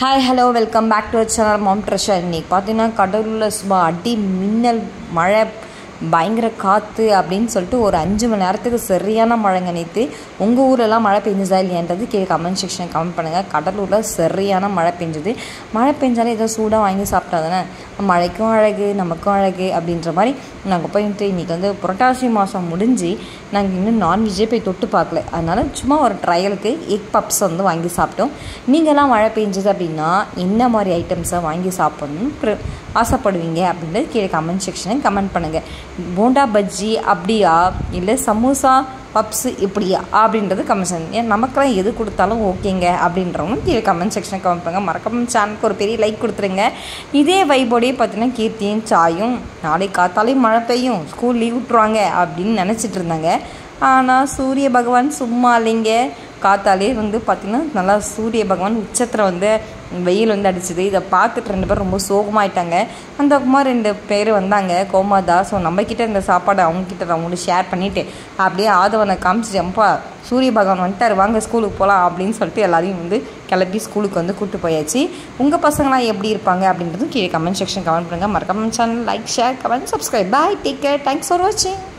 hi hello welcome back to channel mom treasure இன்னைக்கு பார்த்தீங்கன்னா கடலூரில் சும்மா அடி மின்னல் மழை பயங்கர காற்று அப்படின்னு சொல்லிட்டு ஒரு அஞ்சு மணி நேரத்துக்கு சரியான மழைங்க நேற்று உங்கள் ஊரெல்லாம் மழை பெஞ்சுதா இல்லையான்றது கீழே கமெண்ட் செக்ஷன் கமெண்ட் பண்ணுங்கள் கடலூரில் சரியான மழை பெஞ்சுது மழை பெஞ்சாலே ஏதோ சூடாக வாங்கி சாப்பிட்டா தானே மழைக்கும் அழகு நமக்கும் அழகு அப்படின்ற மாதிரி நாங்கள் போயிட்டு இன்றைக்கி வந்து புரட்டாசி மாதம் முடிஞ்சு நாங்கள் இன்னும் நான்வெஜ்ஜே போய் தொட்டு பார்க்கல அதனால் சும்மா ஒரு ட்ரையலுக்கு எக் பப்ஸ் வந்து வாங்கி சாப்பிட்டோம் நீங்கள்லாம் மழை பெஞ்சுது அப்படின்னா என்ன மாதிரி ஐட்டம்ஸை வாங்கி சாப்பிட்ணுன்னு ப்ர- ஆசைப்படுவீங்க அப்படின்றது கீழே கமெண்ட் செக்ஷனில் கமெண்ட் பண்ணுங்கள் போண்டா பஜ்ஜி அப்படியா இல்லை சமோசா பப்ஸு இப்படியா அப்படின்றது கமெண்ட் ஏன் நமக்கெல்லாம் எது கொடுத்தாலும் ஓகேங்க அப்படின்றவங்க கீழே கமெண்ட் செக்ஷனில் கமெண்ட் பண்ணுங்கள் மறக்காம சேனலுக்கு ஒரு பெரிய லைக் கொடுத்துருங்க இதே வைபோடையே பார்த்தீங்கன்னா கீர்த்தியும் சாயும் நாளைக்கு காத்தாலே மழை பெய்யும் ஸ்கூல் லீவ் விட்ருவாங்க அப்படின்னு நினச்சிட்டு இருந்தாங்க ஆனால் சூரிய பகவான் சும்மா இல்லைங்க காத்தாலே வந்து பார்த்திங்கன்னா நல்லா சூரிய பகவான் உச்சத்தில் வந்து வெயில் வந்து அடிச்சுது இதை பார்த்துட்டு ரெண்டு பேரும் ரொம்ப சோகமாயிட்டாங்க அந்த அம்மா ரெண்டு பேர் வந்தாங்க கோமாதா ஸோ நம்மக்கிட்ட இந்த சாப்பாடு அவங்கக்கிட்ட அவங்கள்ட்ட ஷேர் பண்ணிவிட்டு அப்படியே ஆதவனை காமிச்சிட்டு அம்பா சூரிய பகவான் வந்துட்டார் வாங்க ஸ்கூலுக்கு போகலாம் அப்படின்னு சொல்லிட்டு எல்லாரையும் வந்து கிளப்பி ஸ்கூலுக்கு வந்து கூப்பிட்டு போயாச்சு உங்கள் பசங்களாம் எப்படி இருப்பாங்க அப்படின்றதும் கீழே கமெண்ட் செக்ஷன் கமெண்ட் பண்ணுங்கள் மறக்காம channel like share comment subscribe bye take care thanks for வாட்சிங்